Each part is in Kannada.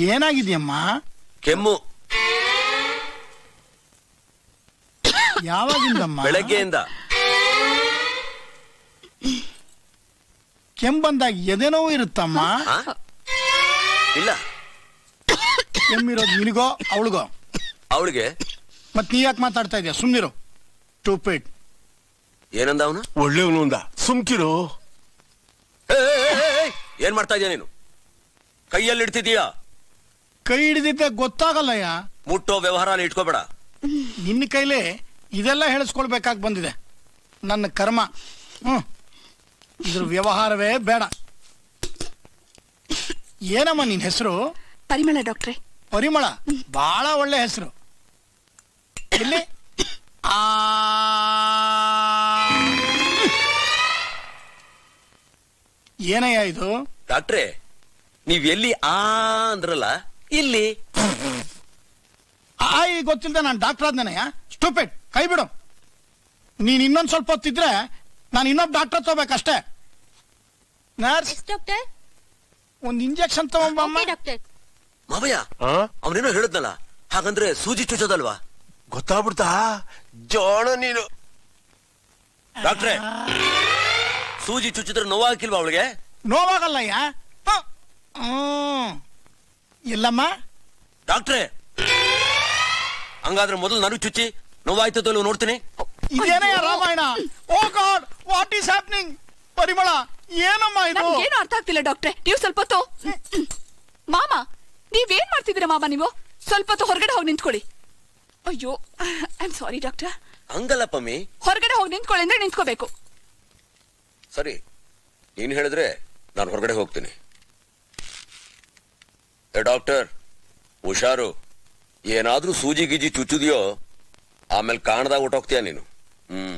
ಏನಾಗಿದ್ಯಮ್ಮ ಕೆಮ್ಮು ಯಾವಾಗಿಂದಮ್ಮ ಬೆಳಗ್ಗೆಯಿಂದ ಕೆಮ್ಮು ಬಂದಾಗ ಎದೆನೋವು ಇರುತ್ತಮ್ಮ ಆ? ಇಲ್ಲ ಕೆಮ್ಮಿರೋದು ನಿನಗೋ ಅವಳಿಗೋ ಅವಳಿಗೆ ಮತ್ ನೀ ಯಾಕೆ ಮಾತಾಡ್ತಾ ಇದೀಯ ಸುಮ್ನಿರು ಟೂಪಿಡ್ ಏನಂದ ಅವನು ಒಳ್ಳೆಯವನು ಅಂದ ಸುಮ್ಕಿರು ಏನ್ ಮಾಡ್ತಾ ಇದೀಯ ನೀನು ಕೈಯಲ್ಲಿ ಇಡ್ತಿದೀಯಾ ಕೈ ಹಿಡಿದಿದ್ದೆ ಗೊತ್ತಾಗಲ್ಲಯ್ಯ ಮುಟ್ಟೋ ವ್ಯವಹಾರ ಅಲ್ಲಿ ಇಟ್ಕೋಬೇಡ ನಿನ್ನ ಕೈಲೇ ಇದೆಲ್ಲ ಹೇಳಿಸ್ಕೊಳ್ಬೇಕಾಗಿ ಬಂದಿದೆ ನನ್ನ ಕರ್ಮ ಹ್ಮ್ ಇದ್ರ ವ್ಯವಹಾರವೇ ಬೇಡ ಏನಮ್ಮ ನಿನ್ ಹೆಸರು ಪರಿಮಳ ಡಾಕ್ಟ್ರೆ ಪರಿಮಳ ಬಹಳ ಒಳ್ಳೆ ಹೆಸರು ಇಲ್ಲಿ ಆ ಏನಯ್ಯ ಇದು ಡಾಕ್ಟ್ರೆ ನೀವ್ ಎಲ್ಲಿ ಆ ಅಂದ್ರಲ್ಲ ಇಲ್ಲಿ ಆ ಈ ಗೊತ್ತಿಲ್ಲದೆ ನಾನು ಡಾಕ್ಟರ್ ಆದ್ನೇನಯ್ಯ ಸ್ಟೂಪಿಡ್ ಕೈ ಬಿಡು ನೀನ್ ಇನ್ನೊಂದ್ ಸ್ವಲ್ಪ ಹೊತ್ತಿದ್ರೆ ನಾನು ಇನ್ನೊಬ್ಬ ಡಾಕ್ಟರ್ ತಗೋಬೇಕಷ್ಟೇ ನರ್ಸ್ ಡಾಕ್ಟರ್ ಒಂದ್ ಇಂಜೆಕ್ಷನ್ ತಗೊಂಬಮ್ಮ ಡಾಕ್ಟರ್ ಮಾವಯ್ಯ ಆ? ಅವನೇನೋ ಹೇಳಿದ್ನಲ್ಲ ಹಾಗಂದ್ರೆ ಸೂಜಿ ಚುಚ್ಚೋದಲ್ವಾ ಗೊತ್ತಾಗ್ಬಿಡ್ತಾ ಜೋಣ ನೀನು ಡಾಕ್ಟ್ರೆ ಸೂಜಿ ಚುಚ್ಚಿದ್ರೆ ನೋವಾಗಿಲ್ವಾ ಅವಳಿಗೆ ನೋವಾಗಲ್ಲಯ್ಯ ಹ. ಹ್ಮ್ ಇಲ್ಲಮ್ಮ ಡಾಕ್ಟ್ರೆ ಹಂಗಾದ್ರೆ ಮೊದಲು ನನಗ್ ಚುಚ್ಚಿ ನೋವಾಯ್ತದೋ ಇಲ್ವೋ ನೋಡ್ತೀನಿ ಇದೇನಯ್ಯ Ramayana oh God what is happening Parimala ಏನಮ್ಮ ಇದು ನಮ್ಗೇನು ಅರ್ಥ ಆಗ್ತಿಲ್ಲ ಡಾಕ್ಟ್ರೆ ನೀವು ಸ್ವಲ್ಪ ಹೊತ್ತು ಮಾಮ ನೀವೇನ್ ಮಾಡ್ತಿದ್ದೀರಾ ಮಾಮ ನೀವು ಸ್ವಲ್ಪ ಹೊತ್ತು ಹೊರಗಡೆ ಹೋಗಿ ನಿಂತ್ಕೊಳ್ಳಿ ಅಯ್ಯೋ ಐ ಆಮ್ ಸಾರಿ ಡಾಕ್ಟರ್ ಹಂಗಲ್ಲ ಪಮ್ಮಿ ಹೊರಗಡೆ ಹೋಗಿ ನಿಂತ್ಕೊಳ್ಳಿ ಅಂದ್ರೆ ನಿಂತ್ಕೋಬೇಕು ಸರಿ ನೀನ್ ಹೇಳಿದ್ರೆ ನಾನು ಹೊರಗಡೆ ಹೋಗ್ತೀನಿ ಏ ಡಾಕ್ಟರ್ ಹುಷಾರು ಏನಾದ್ರೂ ಸೂಜಿ ಗೀಜಿ ಚುಚ್ಚುದಿಯೋ ಆಮೇಲೆ ಕಾಣದಾಗ ಹೊಟ್ಟೋಗ್ತೀಯ ನೀನು ಹ್ಮ್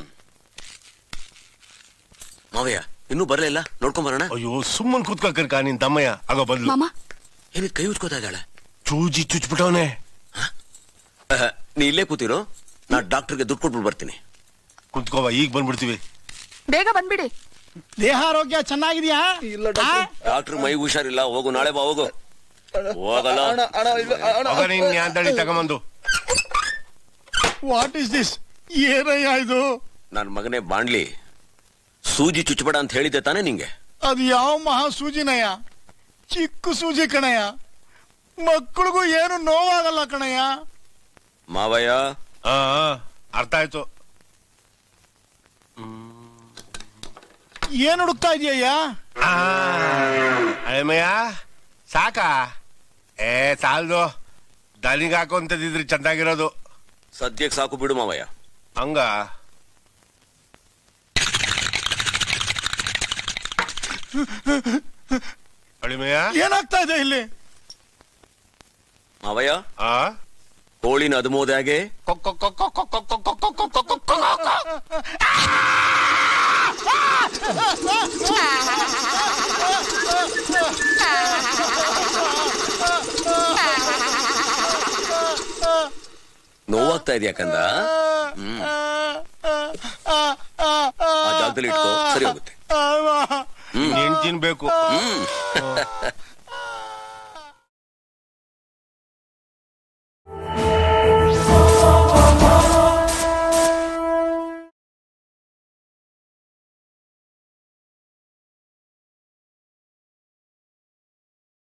ಮಾವಯ್ಯ ಇನ್ನೂ ಬರ್ಲಿಲ್ಲ ನೋಡ್ಕೊಂಡ್ ಬರೋಣ ಅಯ್ಯೋ ಸುಮ್ಮನ್ ಕೂತ್ಕೊಳ್ಕರ್ಕ ನಿನ್ ತಮ್ಮಯ್ಯ ಆಗೋ ಬದ್ಲು ಮಾಮ ಏನಕ್ಕೆ ಕೈ ಉಜ್ಕೋತಾ ಇದ್ದಾಳೆ ಚೂಜಿ ಚುಚ್ಬಿಟ್ಟವನೆ ಅಹ, ನೀ ಇಲ್ಲೇ ಕೂತಿರೋ ನಾ ಡಾಕ್ಟರ್ಗೆ ದುಡ್ಡು ಕೊಟ್ಬಿಟ್ಟು ಬರ್ತೀನಿ ಕುಂತ್ಕೋವ ಈಗ ಬಂದ್ಬಿಡ್ತೀವಿ ಬೇಗ ಬಂದ್ಬಿಡಿ ದೇಹ ಆರೋಗ್ಯ ಚೆನ್ನಾಗಿದ್ಯಾ ಆ? ಡಾಕ್ಟರ್ ಮೈ ಹುಷಾರಿಲ್ಲ ಹೋಗು ನಾಳೆ ಬಾ ಹೋಗು ಹೋಗಲ್ಲ ಹೋಗ ನೀನ್ ಯಾಂತಡಿ ತಗೊಂಬಂದು ವಾಟ್ ಇಸ್ ದಿಸ್ ಏನಯ್ಯ ಇದು ನನ್ ಮಗನೇ ಬಾಣ್ಲಿ ಸೂಜಿ ಚುಚ್ಚಬೇಡ ಅಂತ ಹೇಳಿದ್ದೆ ತಾನೇ ನಿಂಗೆ ಅದು ಯಾವ ಮಹಾ ಸೂಜಿನಯ್ಯ ಚಿಕ್ಕ ಸೂಜಿ ಕಣಯ್ಯ ಮಕ್ಕಳಿಗೂ ಏನು ನೋವಾಗಲ್ಲ ಕಣಯ್ಯ ಮಾವಯ್ಯ ಆ ಆ, ಅರ್ಥ ಆಯ್ತು ಏನ್ ಹುಡುಕ್ತಾ ಇದೀಯಯ್ಯ ಆ, ಅಳಿಮಯ್ಯ ಸಾಕಾ ಏ ಸಾಲ್ದು ದನಿಗೆ ಹಾಕೊಂತದಿದ್ರೆ ಚಂದಾಗಿರೋದು ಸದ್ಯಕ್ಕೆ ಸಾಕು ಬಿಡು ಮಾವಯ್ಯ ಹಂಗ ಅಳಿಮಯ್ಯ ಏನಾಗ್ತಾ ಇದೆ ಇಲ್ಲಿ ಮಾವಯ್ಯ ಆ ಕೋಳಿನ ಅದುಮೋದಾಗೆ ನೋವಾಗ್ತಾ ಇದೆಯಾ ಕಂದ ಹ್ಮ್ ಆ ಜಾಗದಲ್ಲಿ ಇಟ್ಕೋ ಸರಿ ಹೋಗುತ್ತೆ ನೆನ್ ತಿನ್ಬೇಕು ಹ್ಮ್